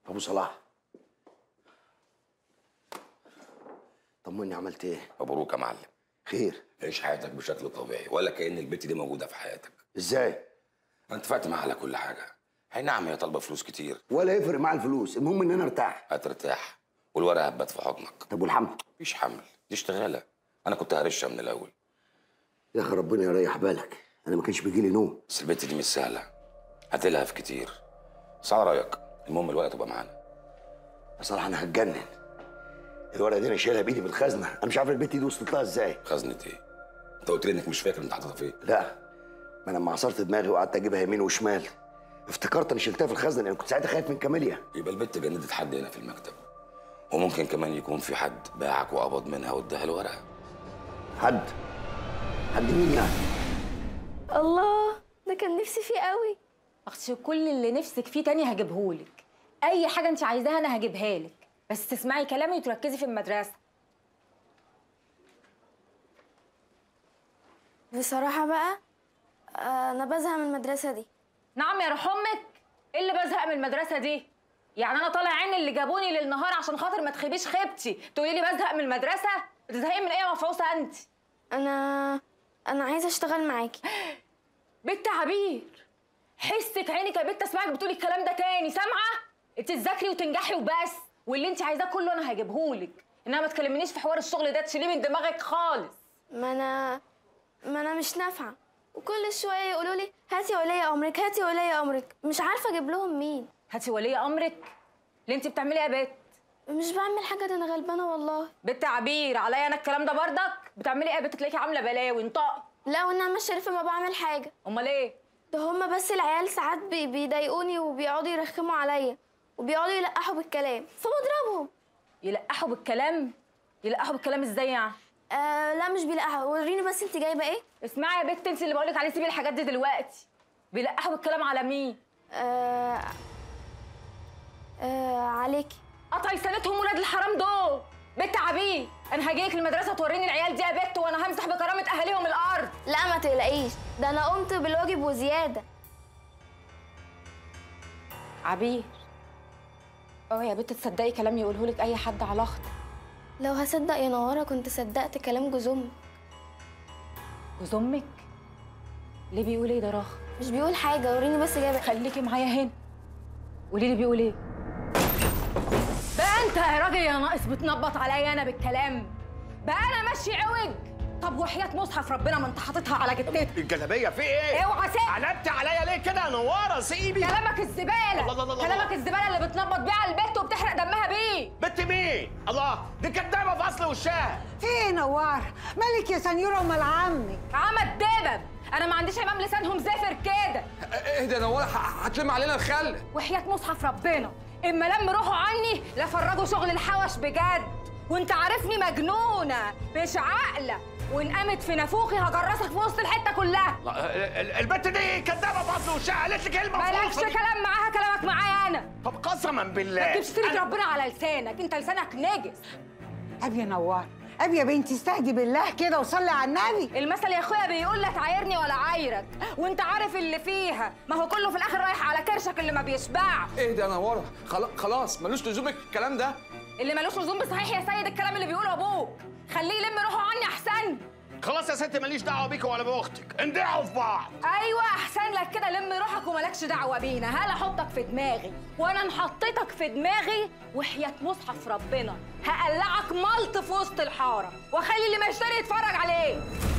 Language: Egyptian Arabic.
ابو صلاح طمني عملت ايه مبروك يا معلم خير عيش حياتك بشكل طبيعي ولا كأن البت دي موجودة في حياتك ازاي أنا اتفقت معاها على كل حاجة أي نعم هي طالبة فلوس كتير ولا يفرق معايا الفلوس المهم ان انا ارتاح هترتاح والورقة هتبات في حضنك طب والحمل مفيش حمل دي اشتغالة أنا كنت هرشها من الأول يا اخي ربنا يريح بالك انا ما كانش بيجي لي نوم بس البت دي مش سهلة هتلهف كتير بس على رأيك المهم الورقة تبقى معانا بصراحه انا هتجنن الورقه دي انا شايلها بايدي في الخزنه انا مش عارف البت دي وصلت لها ازاي خزنة إيه؟ أنت قلت لي إنك مش فاكر أنت حاططها فين لا ما انا لما عصرت دماغي وقعدت اجيبها يمين وشمال افتكرت انا شلتها في الخزنه لان كنت ساعتها خايف من كاميليا يبقى البت جندت حد هنا في المكتب وممكن كمان يكون في حد باعك وقبض منها واداها الورقة حد حد مين يعني الله ده كان نفسي فيه قوي اختي كل اللي نفسك فيه تاني هجيبهولك اي حاجه انت عايزاها انا هجيبها لك بس تسمعي كلامي وتركزي في المدرسه بصراحة بقى آه، أنا بزهق من المدرسة دي نعم يا روح امك ايه اللي بزهق من المدرسه دي يعني انا طالع عين اللي جابوني للنهار عشان خاطر ما تخيبيش خيبتي تقولي لي بزهق من المدرسه بتزهقي من ايه يا مفعوصه انت أنا أنا عايزة أشتغل معاكي بنت عبير حسك عينك يا بنت اسمعك بتقولي الكلام ده تاني سامعه انت تذاكري وتنجحي وبس واللي انت عايزاه كله انا هجيبهولك انما ما تكلمنيش في حوار الشغل ده تشيليه من دماغك خالص ما أنا ما أنا مش نافعة وكل شوية يقولوا لي هاتي ولي أمرك هاتي ولي أمرك مش عارفة أجيب لهم مين هاتي ولي امرك اللي انت بتعملي ايه يا بت مش بعمل حاجة ده أنا غلبانة والله بنت عبير عليا انا الكلام ده بردك بتعملي ايه يا بت تلاقيكي عامله بلاوي انطقي لا والنعمة الشريفة ما بعمل حاجة امال ايه ده هما بس العيال ساعات بي- بيضايقوني وبيقعدوا يرخموا عليا وبيقعدوا يلقحوا بالكلام فبضربهم يلقحوا بالكلام يلقحوا بالكلام ازاي يعني آه لا مش بيلقحوا وريني بس انت جايبة ايه اسمعي يا بت انت اللي بقولك عليه سيبي الحاجات دي دلوقتي بيلقحوا بالكلام على مين آه آه عليكي قطعي سنتهم ولاد الحرام دول بنت عبير انا هجيلك المدرسه توريني العيال دي يا بت وانا همسح بكرامه اهاليهم الارض لا ما تقلقيش ده انا قمت بالواجب وزياده عبير اوعي يا بت تصدقي كلام يقولهولك اي حد على اختك لو هصدق يا نوره كنت صدقت كلام جوز امي جوز امك ليه بيقول ايه ده راخ مش بيقول حاجه وريني بس جايبه خليكي معايا هنا قولي لي بيقول ايه بقى انت يا راجل يا ناقص بتنبط عليا انا بالكلام بقى انا ماشي عوج طب وحياة مصحف ربنا ما انت حاططها على جتتك الجلابيه في ايه؟ اوعى سيب قلبت عليا ليه كده يا نواره سيبي كلامك الزباله الله الله الله الله. كلامك الزباله اللي بتنبط بيه على البت وبتحرق دمها بيه بنت مين؟ الله دي كدابه في اصل وشها في ايه نوار مالك يا سنيوره ومال عمك عمى دبب انا ما عنديش امام لسانهم زافر كده اهدى يا نوار ه- هتلم علينا الخل وحياة مصحف ربنا اما لم روحوا عني لفرجوا شغل الحوش بجد وانت عارفني مجنونه مش عاقله وان قامت في نافوخي هجرسك في وسط الحته كلها الله، ال- البنت دي كدابه في اصل وشها قالت لي كلمه مالكش فوق. كلام معاها كلامك معايا انا طب قسما بالله ما تجيبش سيره أنا- ربنا على لسانك انت لسانك نجس ابي يا نوار ابي يا بنتي استهدي بالله كده وصلي على النبي المثل يا اخويا بيقول لك عايرني ولا عايرك وانت عارف اللي فيها ما هو كله في الاخر رايح على كرشك اللي ما بيشبعش اهدى يا نوار خلا- خلاص ملوش لزوم الكلام ده اللي ملوش لزوم بصحيح يا سيد الكلام اللي بيقوله ابوك خليه يلم روحه عني احسن خلاص يا ست ماليش دعوه بيك ولا باختك اندعوا في بعض ايوه احسن لك كده لم روحك ومالكش دعوه بينا هلا احطك في دماغي وانا نحطيتك في دماغي وحياه مصحف ربنا هقلعك ملط في وسط الحاره واخلي اللي ما يشتري يتفرج عليه